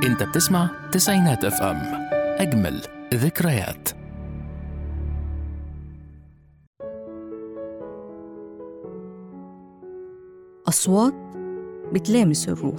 انت بتسمع تسعينات اف ام اجمل ذكريات أصوات بتلامس الروح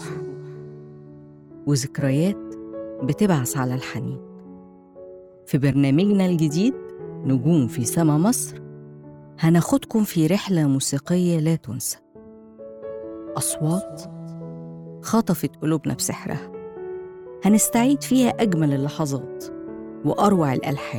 وذكريات بتبعث على الحنين في برنامجنا الجديد نجوم في سما مصر هناخدكم في رحلة موسيقية لا تنسى أصوات خطفت قلوبنا بسحرها هنستعيد فيها أجمل اللحظات وأروع الألحان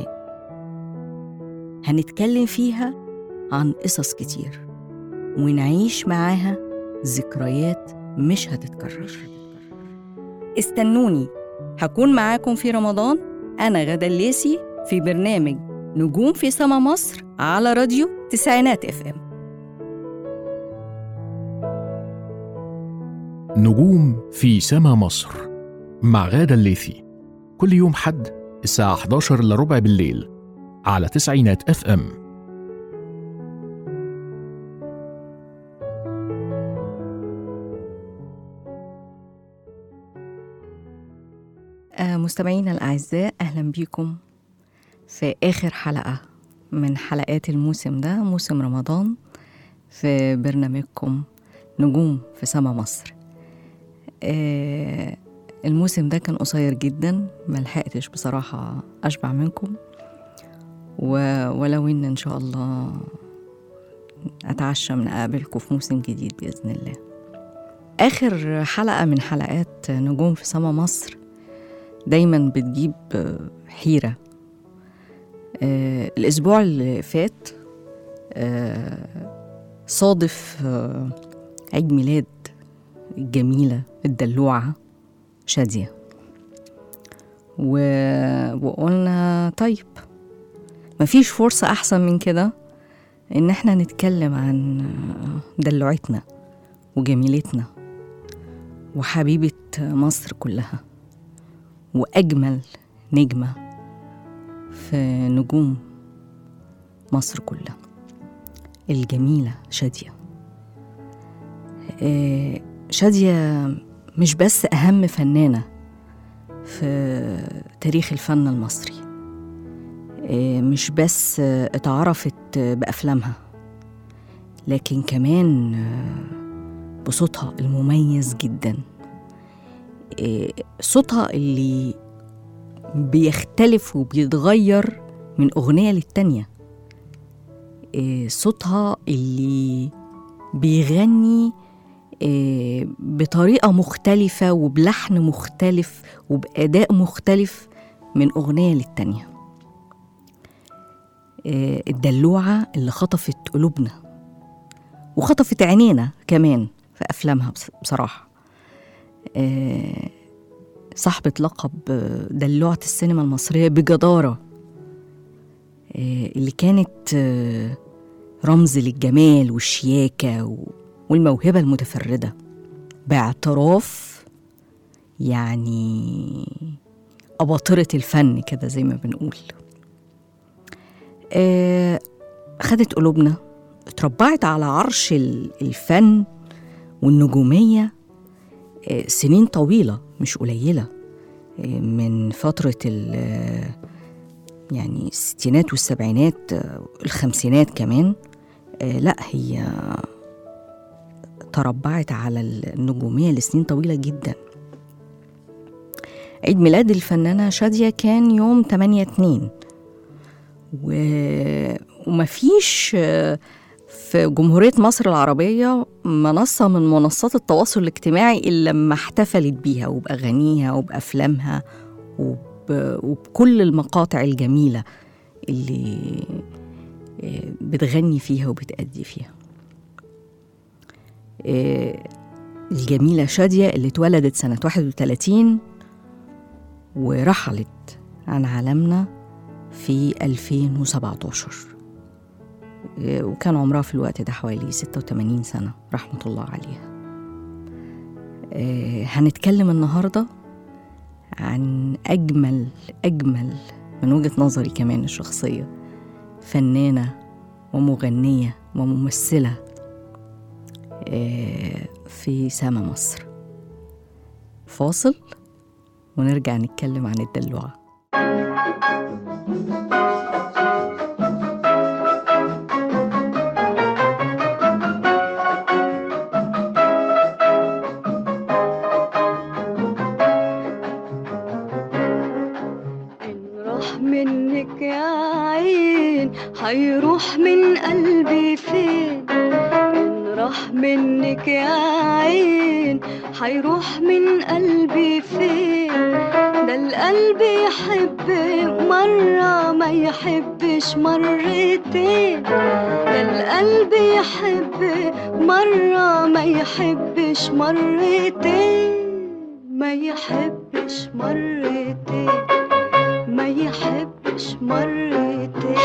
هنتكلم فيها عن قصص كتير ونعيش معاها ذكريات مش هتتكرر استنوني هكون معاكم في رمضان أنا غدا الليسي في برنامج نجوم في سما مصر على راديو تسعينات اف ام نجوم في سما مصر مع غادة الليثي كل يوم حد الساعة 11 إلا ربع بالليل على تسعينات اف ام آه، مستمعينا الأعزاء أهلا بيكم في آخر حلقة من حلقات الموسم ده موسم رمضان في برنامجكم نجوم في سما مصر آه، الموسم ده كان قصير جدا ملحقتش بصراحة أشبع منكم و- ولو إن إن شاء الله أتعشى من أقابلكم في موسم جديد بإذن الله آخر حلقة من حلقات نجوم في سما مصر دايما بتجيب آه، حيرة آه، الأسبوع اللي فات آه، صادف آه، عيد ميلاد الجميلة الدلوعة شادية و... وقلنا طيب مفيش فرصة أحسن من كده إن احنا نتكلم عن دلوعتنا وجميلتنا وحبيبة مصر كلها وأجمل نجمة في نجوم مصر كلها الجميلة شادية آه، شادية مش بس أهم فنانة في تاريخ الفن المصري آه، مش بس آه، اتعرفت آه، بأفلامها لكن كمان آه، بصوتها المميز جدا آه، صوتها اللي بيختلف وبيتغير من أغنية للتانية آه، صوتها اللي بيغني آه، بطريقة مختلفة وبلحن مختلف وبأداء مختلف من أغنية للتانية آه، الدلوعة اللي خطفت قلوبنا وخطفت عينينا كمان في أفلامها بص- بصراحة آه، صاحبة لقب آه، دلوعة السينما المصرية بجدارة آه، اللي كانت آه، رمز للجمال والشياكة و- والموهبة المتفردة باعتراف يعني أباطرة الفن كده زي ما بنقول آه، خدت قلوبنا اتربعت على عرش ال- الفن والنجومية آه، سنين طويلة مش قليلة آه، من فترة ال- آه، يعني الستينات والسبعينات آه، الخمسينات كمان آه، لا هي تربعت على النجومية لسنين طويلة جدا عيد ميلاد الفنانة شادية كان يوم 8 2 و... ومفيش آه، في جمهورية مصر العربية منصة من منصات التواصل الاجتماعي إلا لما احتفلت بيها وبأغانيها وبأفلامها وب... وبكل المقاطع الجميلة اللي آه، بتغني فيها وبتأدي فيها آه، الجميلة شادية اللي اتولدت سنة 31 ورحلت عن عالمنا في 2017 آه، وكان عمرها في الوقت ده حوالي 86 سنة رحمة الله عليها آه، هنتكلم النهاردة عن أجمل أجمل من وجهة نظري كمان الشخصية فنانة ومغنية وممثلة آه، في سما مصر فاصل ونرجع نتكلم عن الدلوعة إن راح منك يا عين هيروح من قلبي فين إن راح منك يا عين هيروح من قلبي فين ده القلب يحب مرة ما يحبش مرتين ده القلب يحب مرة ما يحبش مرتين ما يحبش مرتين ما يحبش مرتين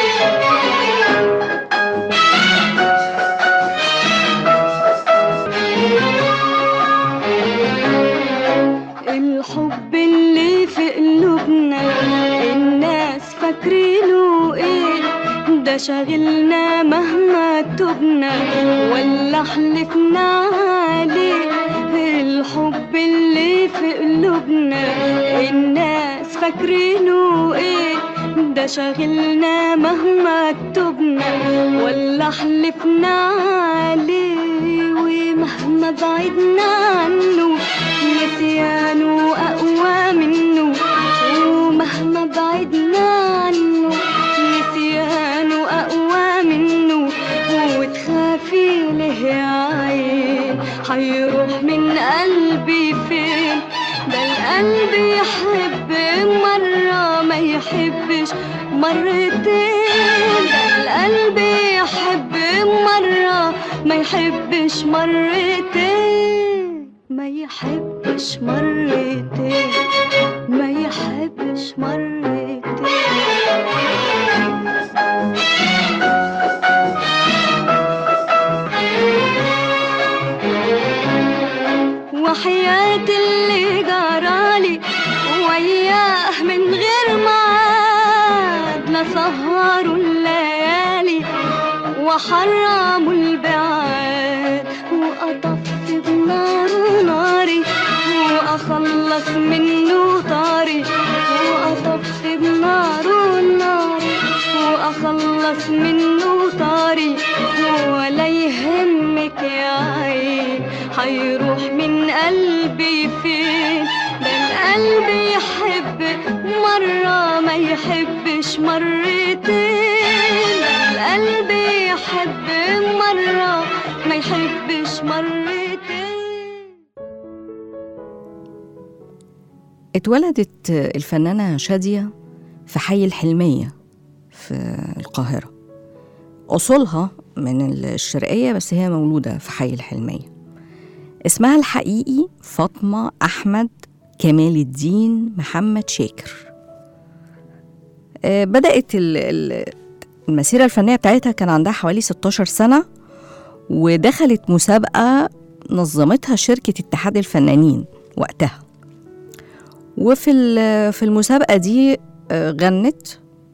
الحب اللي في قلوبنا الناس فاكرينه ايه ده شاغلنا مهما تبنا ولا حلفنا عليه الحب اللي في قلوبنا الناس فاكرينه ايه ده شاغلنا مهما تبنا ولا حلفنا عليه ومهما بعدنا عنه نسيانه أقوى منه ومهما بعدنا عنه نسيانه أقوى منه وتخافي له يا عين هيروح من قلبي فين ده القلب يحب مرة ما يحبش مرتين ده القلب يحب مرة ما يحبش مرتين ما يحبش مرتين ما يحبش مرتين وحياة اللي جرالي وياه من غير ميعاد لا سهروا الليالي وحرموا البعاد وأطفي بنار ناري وأخلص منه طاري وأطفي بنار ناري وأخلص منه طاري ولا يهمك يا عين هيروح من قلبي فين ده القلب يحب مرة ما يحبش مرتين ده القلب يحب مرة ما يحبش مرتين اتولدت الفنانة شادية في حي الحلمية في القاهرة أصولها من الشرقية بس هي مولودة في حي الحلمية اسمها الحقيقي فاطمة أحمد كمال الدين محمد شاكر آه، بدأت ال- ال- المسيرة الفنية بتاعتها كان عندها حوالي 16 سنة ودخلت مسابقة نظمتها شركة اتحاد الفنانين وقتها وفي ال- في المسابقة دي آه، غنت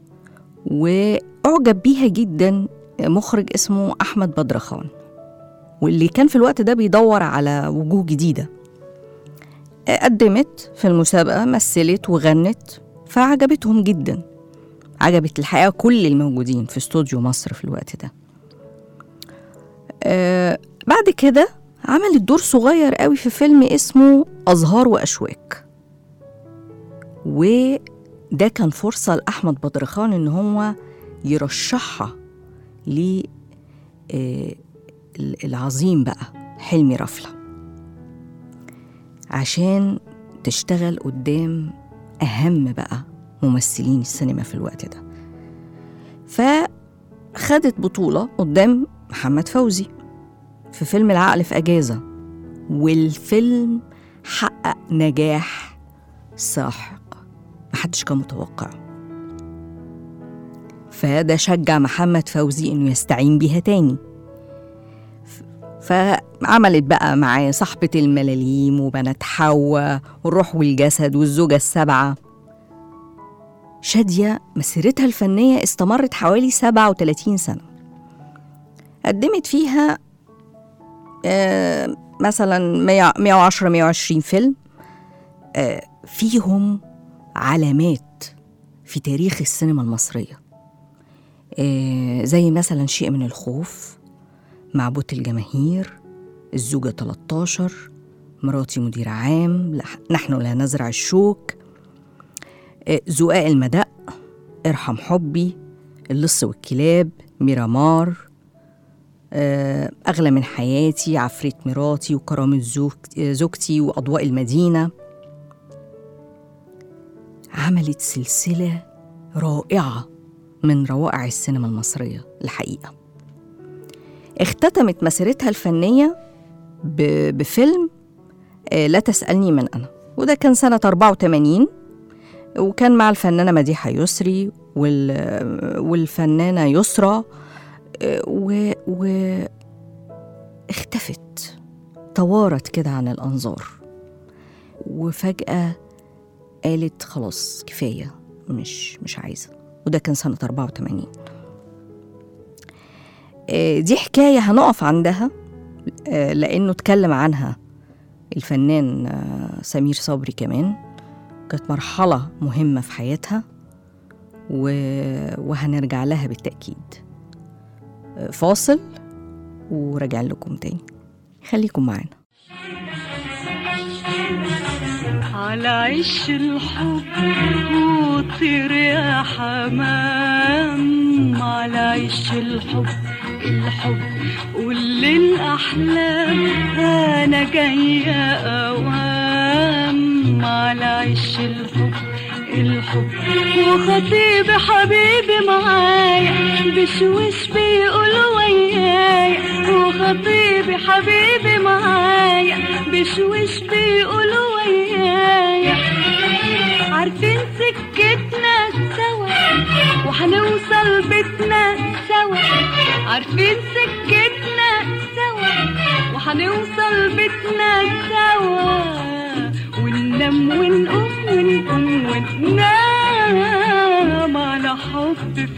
وأعجب بيها جدا مخرج اسمه أحمد بدرخان واللي كان في الوقت ده بيدور على وجوه جديدة آه، قدمت في المسابقة مثلت وغنت فعجبتهم جدا عجبت الحقيقة كل الموجودين في استوديو مصر في الوقت ده آه بعد كده عملت دور صغير قوي في فيلم اسمه أزهار وأشواك وده كان فرصة لأحمد بدرخان إن هو يرشحها ل آه، العظيم بقى حلمي رفلة عشان تشتغل قدام أهم بقى ممثلين السينما في الوقت ده فخدت بطولة قدام محمد فوزي في فيلم العقل في أجازة والفيلم حقق نجاح ساحق محدش كان متوقع فده شجع محمد فوزي انه يستعين بيها تاني ف- فعملت بقى معاه صاحبة الملاليم وبنات حواء والروح والجسد والزوجة السبعة شادية مسيرتها الفنية استمرت حوالي 37 سنة قدمت فيها آه، مثلا 100 110 120 فيلم آه، فيهم علامات في تاريخ السينما المصرية آه، زي مثلا شيء من الخوف معبود الجماهير الزوجة 13 مراتي مدير عام لح- نحن لا نزرع الشوك آه، زقاق المدق ارحم حبي اللص والكلاب ميرامار آه، أغلى من حياتي عفريت مراتي وكرامة زوج- زوجتي وأضواء المدينة عملت سلسلة رائعة من روائع السينما المصرية الحقيقة اختتمت مسيرتها الفنية ب- بفيلم آه، لا تسألني من أنا وده كان سنة 84 وكان مع الفنانة مديحة يسري وال- والفنانة يسرى آه، و, و اختفت توارت كده عن الأنظار وفجأة قالت خلاص كفاية مش مش عايزة وده كان سنة 84 آه، دي حكاية هنقف عندها آه، لأنه اتكلم عنها الفنان آه، سمير صبري كمان كانت مرحلة مهمة في حياتها و- وهنرجع لها بالتأكيد آه، فاصل وراجع لكم تاني خليكم معانا على عش الحب وطير يا حمام على عش الحب الحب واللي الأحلام أنا جاية أوام على عش الحب الحب وخطيبي حبيبي معايا بشوش بيقول ويايا وخطيبي حبيبي معايا بشوش بيقول ويايا عارفين سكتنا سوا وهنوصل بيتنا سوا عارفين سكتنا سوا وهنوصل بيتنا سوا وننام ونقوم ونقوم وننام على حب في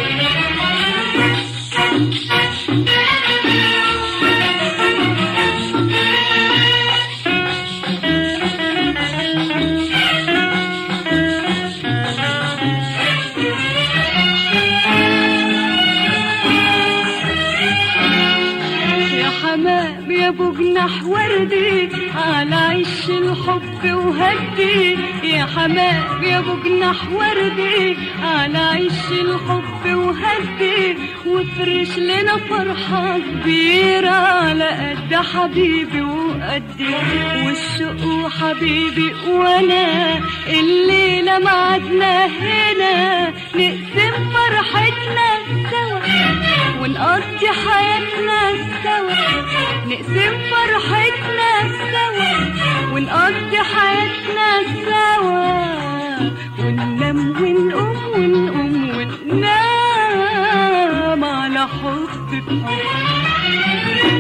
يا حمام يا ابو جناح وردي على عش الحب وهدي يا حمام يا ابو جناح وردي على عش الحب وهدي وافرش لنا فرحة كبيرة على قد حبيبي وقدي والشوق وحبيبي وانا الليلة معدنا هنا نقسم فرحتنا سوا ونقضي حياتنا سوا نقسم فرحتنا سوا ونقضي حياتنا سوا وننام ونقوم ونقوم وننام على حب بحب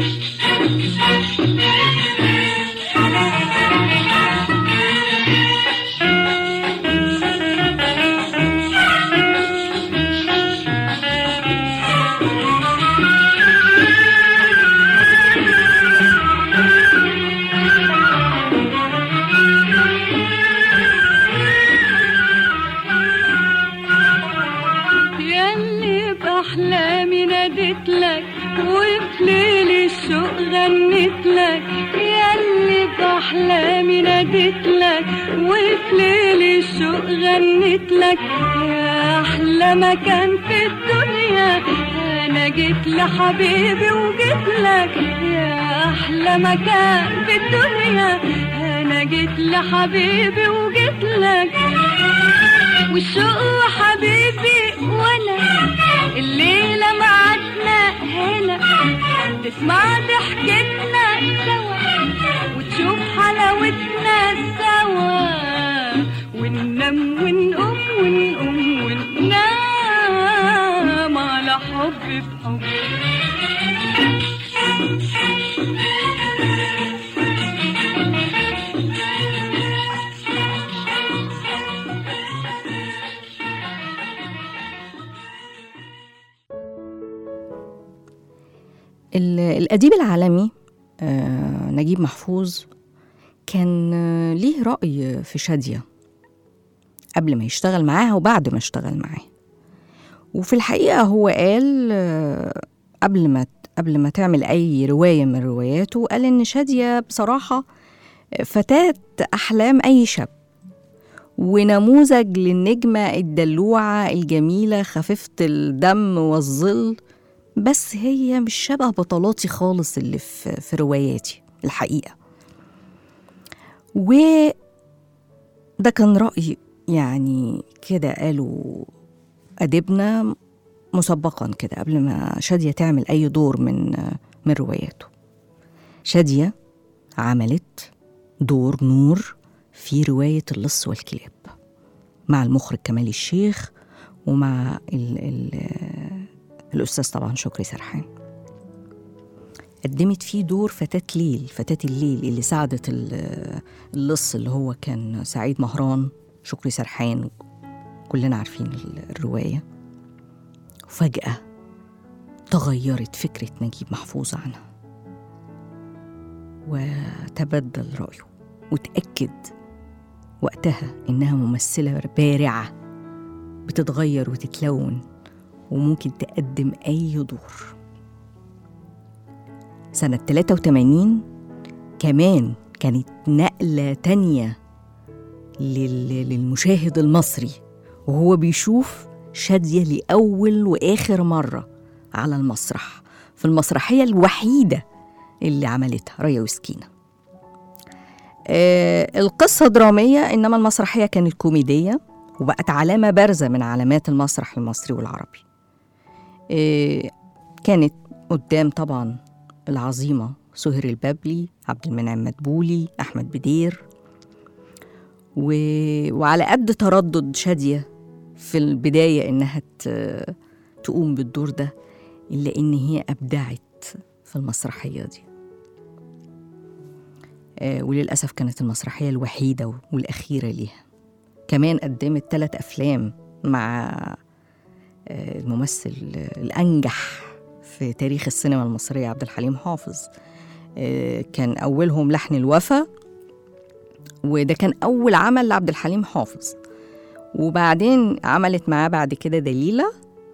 ياللي بأحلامي ناديت لك وفي ليل الشوق غنيت لك ياللي بأحلامي ناديت لك وفي ليل الشوق غنيت لك يا أحلى مكان في الدنيا أنا جيت لحبيبي وجيت لك يا أحلى مكان في الدنيا أنا جيت لحبيبي وجيت لك والشوق حبيبي وانا الليلة معدنا هنا تسمع ضحكتنا سوا وتشوف حلاوتنا سوا وننام ونقوم ونقوم وننام على حب بحب ال- الأديب العالمي آه، نجيب محفوظ كان آه، ليه رأي في شادية قبل ما يشتغل معاها وبعد ما اشتغل معاها وفي الحقيقة هو قال آه، قبل ما قبل ما تعمل أي رواية من رواياته قال إن شادية بصراحة فتاة أحلام أي شاب ونموذج للنجمة الدلوعة الجميلة خفيفة الدم والظل بس هي مش شبه بطلاتي خالص اللي في, في رواياتي الحقيقة و ده كان رأي يعني كده قالوا أديبنا مسبقا كده قبل ما شادية تعمل أي دور من من رواياته شادية عملت دور نور في رواية اللص والكلاب مع المخرج كمال الشيخ ومع ال ال الأستاذ طبعا شكري سرحان قدمت فيه دور فتاة ليل فتاة الليل اللي ساعدت ال- اللص اللي هو كان سعيد مهران شكري سرحان كلنا عارفين ال- الرواية وفجأة تغيرت فكرة نجيب محفوظ عنها وتبدل رأيه وتأكد وقتها إنها ممثلة بارعة بتتغير وتتلون وممكن تقدم أي دور سنة 83 كمان كانت نقلة تانية لل- للمشاهد المصري وهو بيشوف شادية لأول وآخر مرة على المسرح في المسرحية الوحيدة اللي عملتها ريا وسكينة آه القصة درامية إنما المسرحية كانت كوميدية وبقت علامة بارزة من علامات المسرح المصري والعربي آه كانت قدام طبعا العظيمة سهر البابلي عبد المنعم مدبولي أحمد بدير و... وعلى قد تردد شادية في البداية إنها ت... تقوم بالدور ده إلا إن هي أبدعت في المسرحية دي آه، وللأسف كانت المسرحية الوحيدة والأخيرة ليها كمان قدمت ثلاث أفلام مع آه، الممثل الأنجح في تاريخ السينما المصرية عبد الحليم حافظ آه، كان أولهم لحن الوفا وده كان أول عمل لعبد الحليم حافظ وبعدين عملت معاه بعد كده دليلة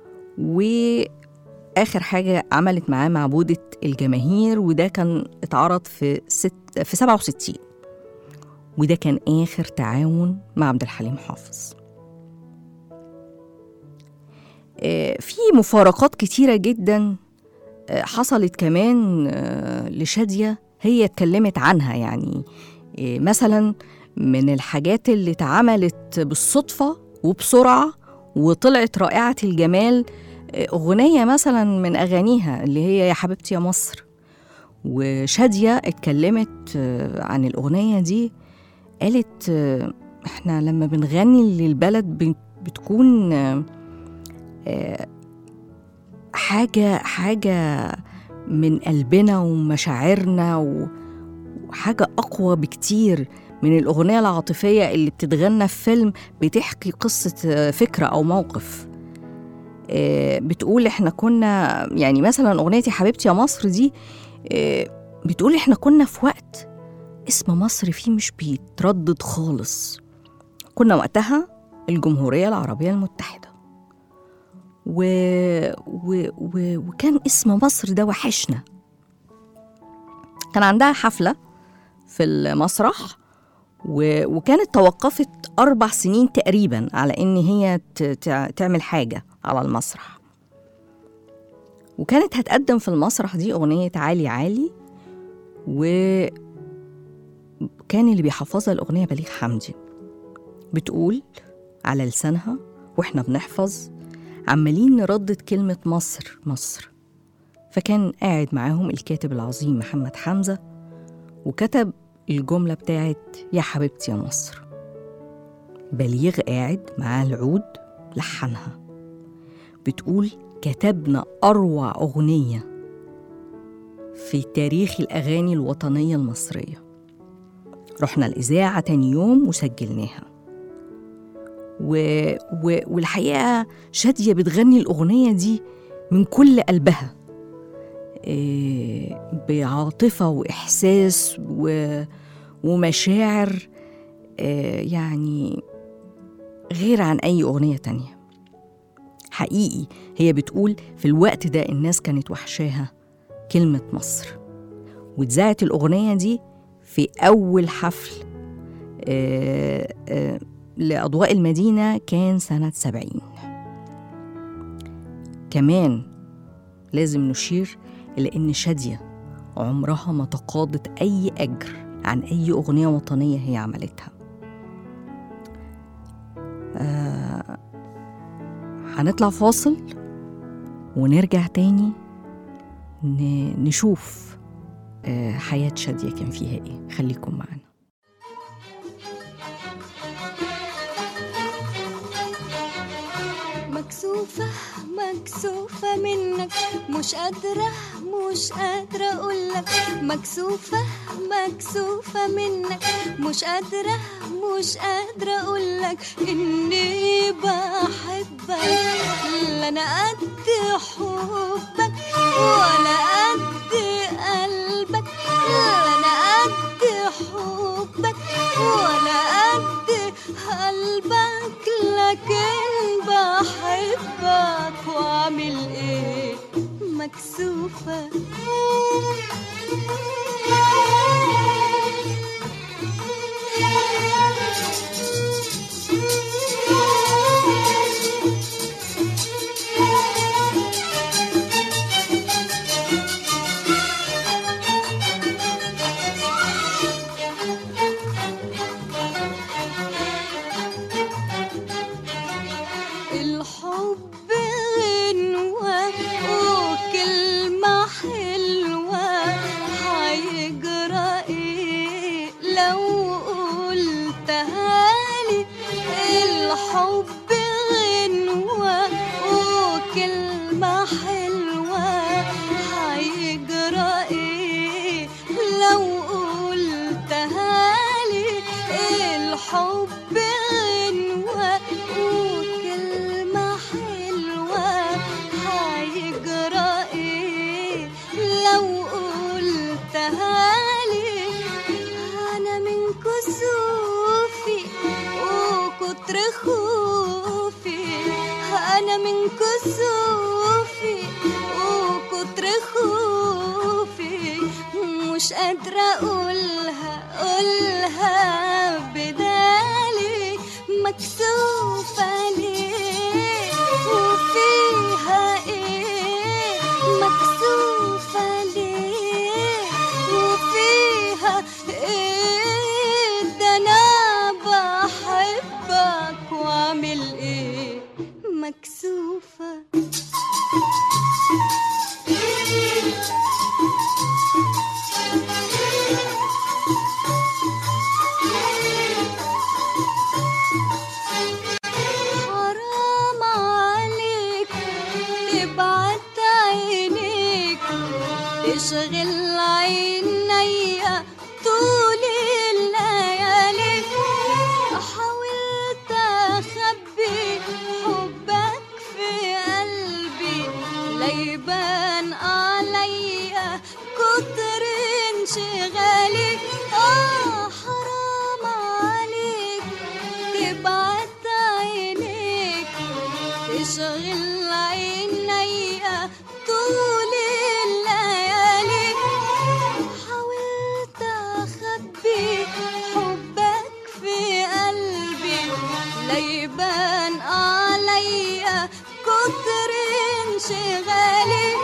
وآخر حاجة عملت معاه معبودة الجماهير وده كان اتعرض في ست في 67 وده كان آخر تعاون مع عبد الحليم حافظ آه، في مفارقات كتيرة جدا آه، حصلت كمان آه، لشادية هي اتكلمت عنها يعني آه، مثلا من الحاجات اللي اتعملت بالصدفة وبسرعة وطلعت رائعة الجمال آه، أغنية مثلا من أغانيها اللي هي يا حبيبتي يا مصر وشادية اتكلمت آه، عن الأغنية دي قالت آه، احنا لما بنغني للبلد بن- بتكون آه، آه، حاجة حاجة من قلبنا ومشاعرنا و- وحاجة أقوى بكتير من الأغنية العاطفية اللي بتتغنى في فيلم بتحكي قصة آه، فكرة أو موقف آه، بتقول احنا كنا يعني مثلا أغنية يا حبيبتي يا مصر دي آه، بتقول احنا كنا في وقت اسم مصر فيه مش بيتردد خالص كنا وقتها الجمهورية العربية المتحدة و... و... و... وكان اسم مصر ده وحشنا كان عندها حفلة في المسرح و... وكانت توقفت أربع سنين تقريبا على إن هي ت... تع- تعمل حاجة على المسرح وكانت هتقدم في المسرح دي أغنية عالي عالي وكان اللي بيحفظها الأغنية بليغ حمدي بتقول على لسانها وإحنا بنحفظ عمالين نردد كلمة مصر مصر فكان قاعد معاهم الكاتب العظيم محمد حمزة وكتب الجملة بتاعت يا حبيبتي يا مصر بليغ قاعد معاه العود لحنها بتقول كتبنا أروع أغنية في تاريخ الأغاني الوطنية المصرية رحنا الإذاعة تاني يوم وسجلناها و... و... والحقيقة شادية بتغني الأغنية دي من كل قلبها إيه، بعاطفة وإحساس و... ومشاعر آه، يعني غير عن أي أغنية تانية حقيقي هي بتقول في الوقت ده الناس كانت وحشاها كلمة مصر واتذاعت الأغنية دي في أول حفل آه، آه، لأضواء المدينة كان سنة سبعين كمان لازم نشير إلى إن شادية عمرها ما تقاضت أي أجر عن أي أغنية وطنية هي عملتها آه هنطلع فاصل ونرجع تاني ن- نشوف آه حياة شادية كان فيها إيه خليكم معنا مكسوفة مكسوفة منك مش قادرة مش قادرة أقولك مكسوفة مكسوفة منك مش قادرة مش قادرة أقولك إني بحبك لا أنا قد حبك ولا قد قلبك لا أنا قد حبك ولا قد قلبك لكن بحبك واعمل ايه مكسوفة الحب غنوة وكلمة حلوة هيجرى ايه لو قلتها لي الحب غنوة وكلمة حلوة هيجرى ايه لو قلتها لي الحب غنوة وكلمة حلوة هيجرى ايه لو قلتها لي انا من كسوفي وكتر خوفي انا من كسوفي وكتر خوفي مش قادرة اقولها اقولها بدالي مكسوفة ليه وفيها ايه مكسوفة ليه وفيها ايه ده انا بحبك واعمل ايه مكسوفة حرام عليك تبعت عينيك تشغل عينيا طول الليالي حاولت اخبي حبك في قلبي ليبان عليا كتر انشغالي اه حرام عليك تبعت عينيك تشغل عينيا طول الليالي حاولت اخبي حبك في قلبي ليبان عليا كتر انشغالي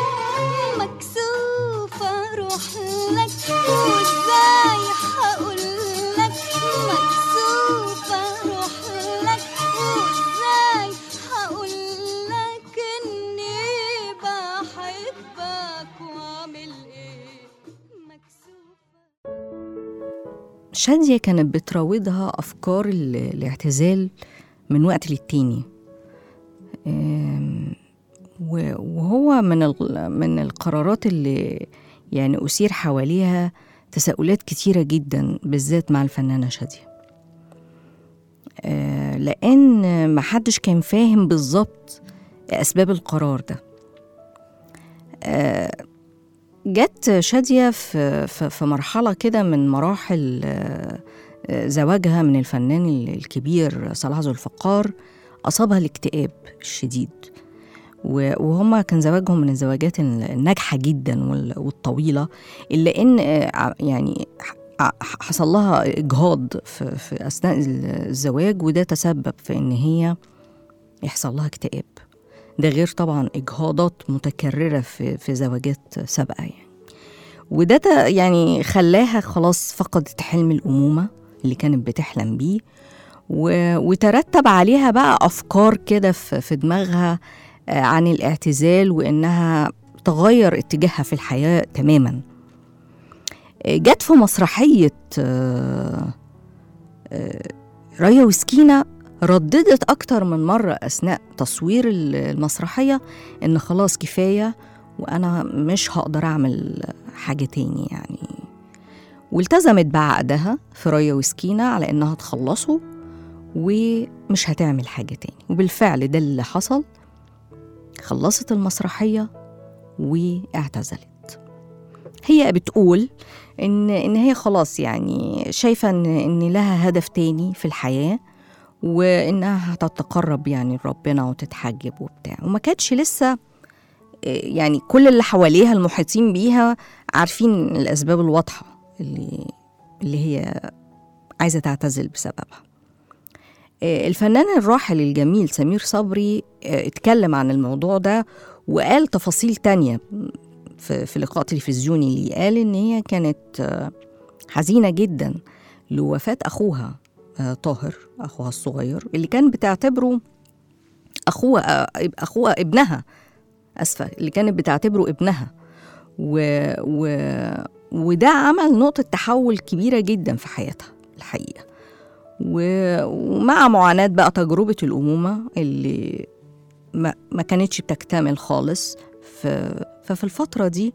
مكسوفة اروح لك وازاي هقول لك مكسوفة اروح لك وازاي هقول لك اني بحبك واعمل ايه مكسوفة شادية كانت بتراودها أفكار ال- الاعتزال من وقت للتاني أم، و- وهو من ال- من القرارات اللي يعني أثير حواليها تساؤلات كتيرة جدا بالذات مع الفنانة شادية أه، لأن محدش كان فاهم بالظبط أسباب القرار ده أه، جت شادية في, في, في مرحلة كده من مراحل آه، آه، زواجها من الفنان ال- الكبير صلاح ذو الفقار أصابها الاكتئاب الشديد و- وهما كان زواجهم من الزواجات الناجحة جدا وال- والطويلة إلا إن آه، ع- يعني ح- ع- حصل لها إجهاض في, في أثناء الزواج وده تسبب في إن هي يحصل لها اكتئاب ده غير طبعا إجهاضات متكررة في, في زواجات سابقة يعني وده ت- يعني خلاها خلاص فقدت حلم الأمومة اللي كانت بتحلم بيه و... وترتب عليها بقى أفكار كده في, في دماغها آه، عن الاعتزال وإنها تغير اتجاهها في الحياة تماما آه، جت في مسرحية آه، آه، ريا وسكينة رددت أكتر من مرة أثناء تصوير ال- المسرحية إن خلاص كفاية وأنا مش هقدر أعمل حاجة تاني يعني والتزمت بعقدها في ريا وسكينة على إنها تخلصه ومش هتعمل حاجة تاني وبالفعل ده اللي حصل خلصت المسرحية واعتزلت هي بتقول إن إن هي خلاص يعني شايفة إن إن لها هدف تاني في الحياة وإنها هتتقرب يعني لربنا وتتحجب وبتاع وما كانتش لسه إيه، يعني كل اللي حواليها المحيطين بيها عارفين الأسباب الواضحة اللي اللي هي عايزة تعتزل بسببها إيه، الفنان الراحل الجميل سمير صبري إيه، اتكلم عن الموضوع ده وقال تفاصيل تانية في, في لقاء تلفزيوني اللي قال إن هي كانت آه، حزينة جدا لوفاة أخوها آه، طاهر أخوها الصغير اللي كان بتعتبره أخوها آه، أخوها ابنها أسفة اللي كانت بتعتبره ابنها و... و... وده عمل نقطة تحول كبيرة جدا في حياتها الحقيقة و... ومع معاناة بقى تجربة الأمومة اللي ما, ما كانتش بتكتمل خالص ف... ففي الفترة دي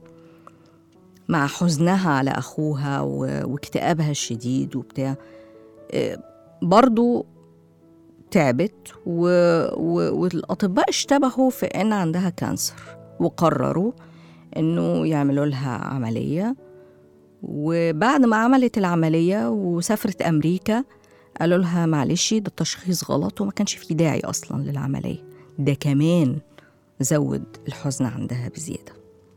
مع حزنها على أخوها و... واكتئابها الشديد وبتاع آه، برضو تعبت و... و... والأطباء اشتبهوا في إن عندها كانسر وقرروا إنه يعملوا لها عملية وبعد ما عملت العملية وسافرت أمريكا قالوا لها معلش ده التشخيص غلط وما كانش فيه داعي أصلا للعملية ده كمان زود الحزن عندها بزيادة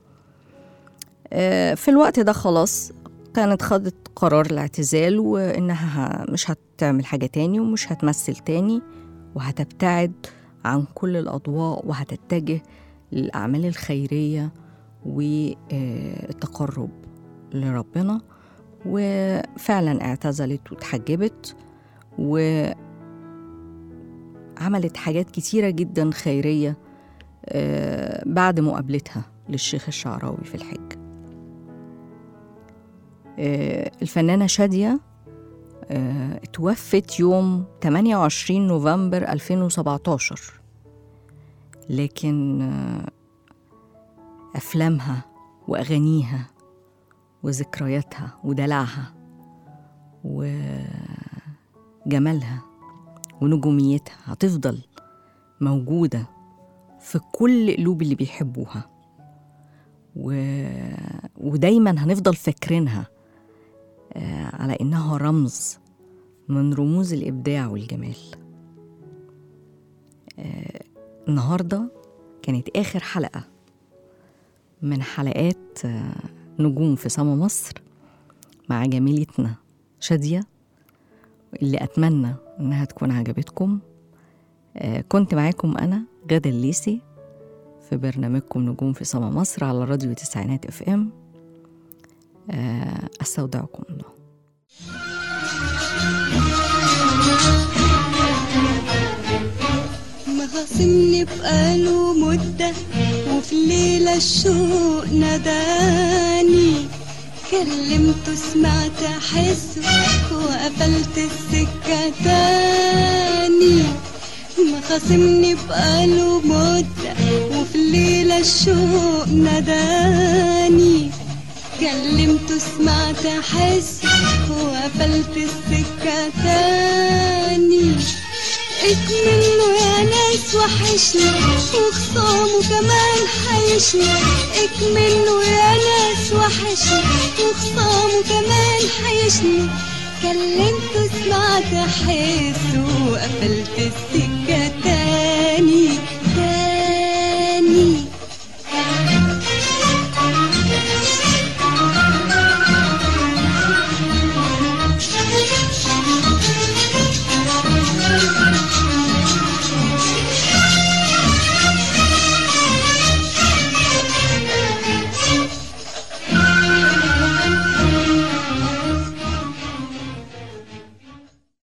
آه، في الوقت ده خلاص كانت خدت قرار الاعتزال وإنها ه- مش هتعمل حاجة تاني ومش هتمثل تاني وهتبتعد عن كل الأضواء وهتتجه للأعمال الخيرية والتقرب لربنا وفعلا اعتزلت وتحجبت وعملت حاجات كتيرة جدا خيرية آه، بعد مقابلتها للشيخ الشعراوي في الحج آه، الفنانة شادية آه، اتوفت يوم 28 نوفمبر 2017 لكن آه، أفلامها وأغانيها وذكرياتها ودلعها وجمالها ونجوميتها هتفضل موجودة في كل قلوب اللي بيحبوها و... ودايما هنفضل فاكرينها آه، على إنها رمز من رموز الإبداع والجمال آه، النهاردة كانت آخر حلقة من حلقات آه، نجوم في سما مصر مع جميلتنا شادية اللي أتمنى إنها تكون عجبتكم آه، كنت معاكم أنا غدا الليسي في برنامجكم نجوم في سما مصر على راديو تسعينات اف ام استودعكم الله مخاصمني بقاله مدة وفي ليلة الشوق ناداني كلمته سمعت أحسه وقفلت السكة تاني مخاصمني بقاله مدة وفي ليلة الشوق ناداني كلمته سمعت أحسه وقفلت السكة تاني منه يا ناس ناس وحشني وخصامه كمان حيشني اكمنه يا ناس وحشني وخصامه كمان حيشني كلمته سمعت حسه وقفلت السكة تاني